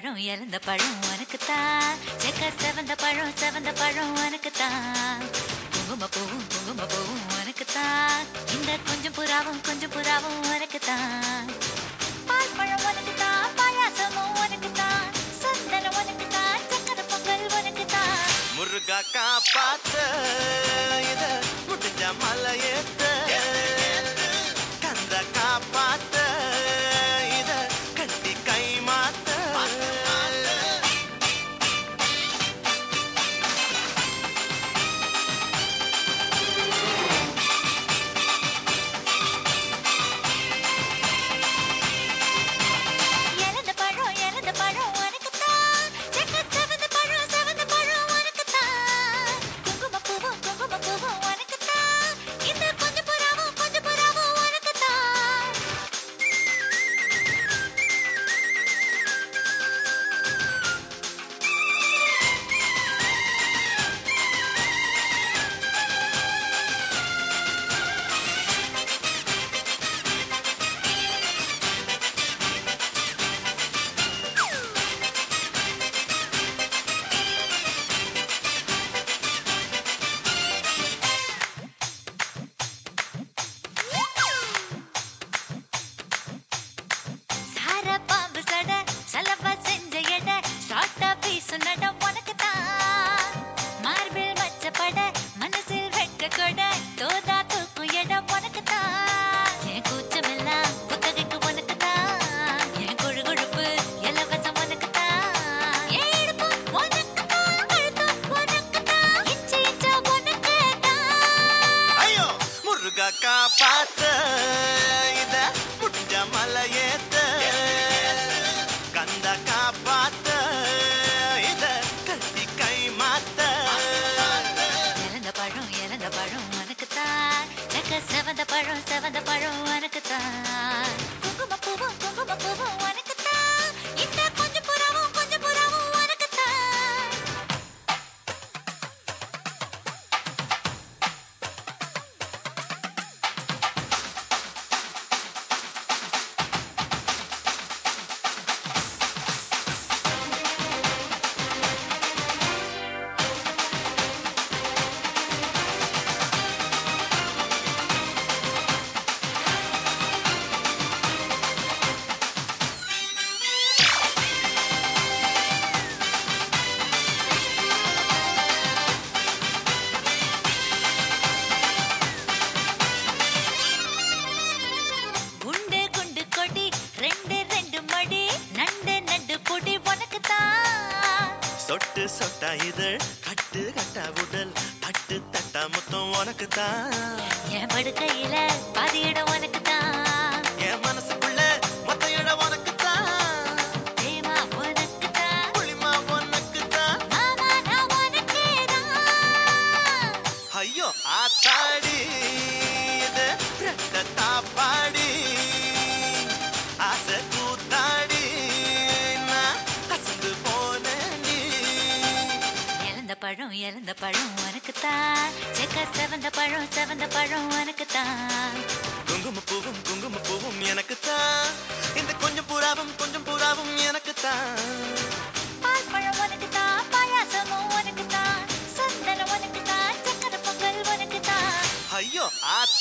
பழம் இறந்த பழம் உனக்குத்தான் செக்க செவந்த பழம் செவந்த பழம் உனக்குத்தான் குங்கும பூவும் குங்கும பூவும் உனக்குத்தான் இந்த கொஞ்சம் புறாவும் கொஞ்சம் புறாவும் உனக்குத்தான் பால் பழம் உனக்குத்தான் பாயாசமும் உனக்குத்தான் சந்தனம் உனக்குத்தான் சக்கரை பொங்கல் உனக்குத்தான் முருகா காப்பாத்த இத முடிஞ்ச மலையேத்த கந்த காப்பாத்த இத கட்டி கை மாத்த இறந்த பழம் இறந்த பழம் உனக்குத்தான் செக்க செவந்த பழம் செவந்த பழம் உனக்குத்தான் குங்கும பூவும் குங்கும பூவும் உனக்குத்தான் இந்த கொஞ்சம் புறாவும் கொஞ்சம் புறாவும் உனக்குத்தான் சார பாம்பு சட சலவா செஞ்ச எட ஷார்ட்டா பீசு நட உனக்குத்தான் மார்பிள் மச்சப்பட மனசில் வெட்க கொட தோதா தூக்கும் இடம் உனக்குத்தான் என் கூச்சமெல்லாம் புத்தகைக்கு உனக்குத்தான் என் கொழு கொழுப்பு இலவசம் உனக்குத்தான் என் இடுப்பு உனக்குத்தான் கழுத்து உனக்குத்தான் இச்ச இச்ச உனக்குத்தான் ஐயோ முருகா காப்பாத்த இத முடிஞ்ச மலையேத்த கந்த காப்பாத்த இத கட்டி கை மாத்த இறந்த பழம் இறந்த பழம் உனக்குத்தான் செக்க செவந்த பழம் செவந்த பழம் உனக்குத்தான் குங்கும பூவும் குங்கும பூவும் உனக்குத்தான் இந்த கொஞ்சம் புறாவும் கொஞ்சம் புறாவும் உனக்குத்தான் குண்டு குண்டு கொடி ரெண்டு ரெண்டு மடி நண்டு நண்டு பொடி உனக்குத்தான் சொட்டு சொட்டா இதழ் கட்டு கட்டா உடல் தட்டு தட்டா மொத்தம் உனக்கு தான் என் படுக்கையில பாதி இடம் உனக்குத்தான் என் மனசுக்குள்ள மொத்த இடம் உனக்கு தான் தேமா உனக்குத்தான் புளிமா உனக்கு தான் மாமா நான் உனக்கேதான் ஐயோ ஆத்தாடி இது ரெட்ட தாப்பாடி ஆசை கூத்தாடி நான் அசந்து போனேன்டி இழந்த பழம் இழந்த பழம் உனக்குத்தான் செக்க செவந்த பழம் செவந்த பழம் உனக்குத்தான் குங்கும பூவும் குங்கும பூவும் எனக்கு தான் இந்த கொஞ்சம் புறாவும் கொஞ்சம் புறாவும் எனக்கு தான் பால் பழம் உனக்குத்தான் பாயாசமும் உனக்குத்தான் சந்தனம் உனக்குத்தான் சக்கரை பொங்கல் உனக்குத்தான் ஐயோ ஆத்தாடி